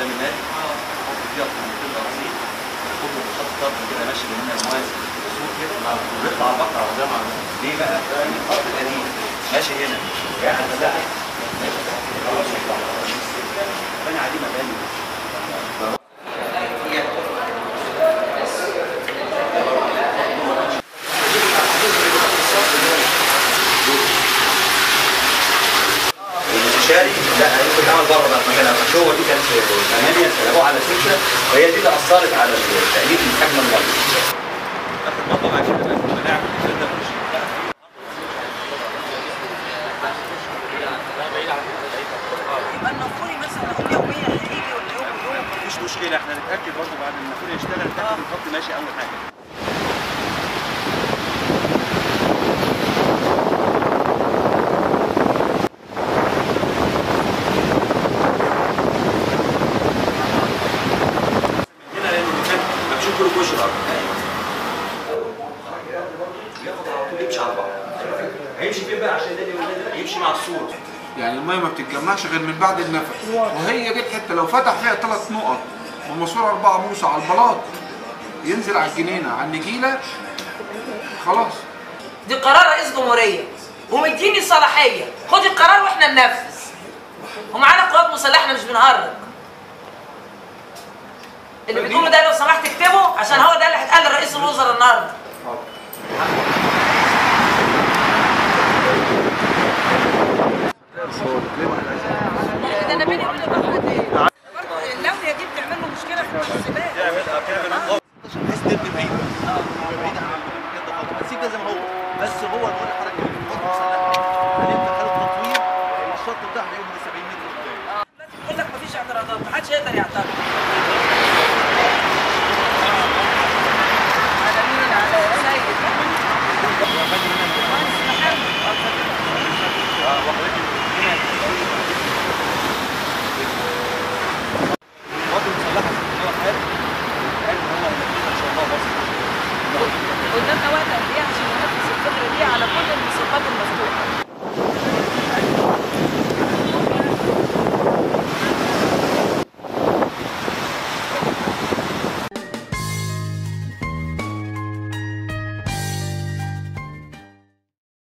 مات نحط فيها طماطم رصيد نحط الخط طرف كده ماشي من هنا موازي وصول كده ويطلع على البحر على زمان ليه بقى؟ الخط القديم ماشي هنا قاعد مساحه خلاص يطلع بني عليه مباني الاستشاري لا ممكن تعمل بره بقى في مكانها بس هو دي كانت 8 سلبوها على 6 وهي دي اللي اثرت على التقليل من حجم الميه. اخر مره بعد كده بقى بنعمل كده يبقى النافوري مثلا اقول يوميا هيجي ولا يوم ويوم مفيش مشكله احنا نتاكد برضه بعد ما النافوري يشتغل نتاكد ان الخط ماشي اول حاجه. هنا لان المكان مكشوف كله في وش الارض. ياخد على طول يمشي على البحر. هيمشي فين بقى عشان ده اللي يقول لنا يمشي مع السور. يعني الميه ما بتتجمعش غير من بعد النفق وهي دي الحته لو فتح فيها ثلاث نقط وماسوره اربعه موسى على البلاط ينزل على الجنينه على النجيله خلاص دي قرار رئيس جمهوريه ومديني الصلاحيه خد القرار واحنا ننفذ ومعانا قوات مسلحه احنا مش بنهرج اللي بتقوله ده لو سمحت اكتبه عشان هو ده اللي هيتقال لرئيس الوزراء النهارده ده انا بيني وبين البحر قد ايه؟ برضه اللويه دي بتعمل له مشكله في المحاسبات تعمل تعمل نظام بحيث تبني بعيد بعيد عن المكان ده خالص هتسيب ده زي ما هو بس هو نقول لحضرتك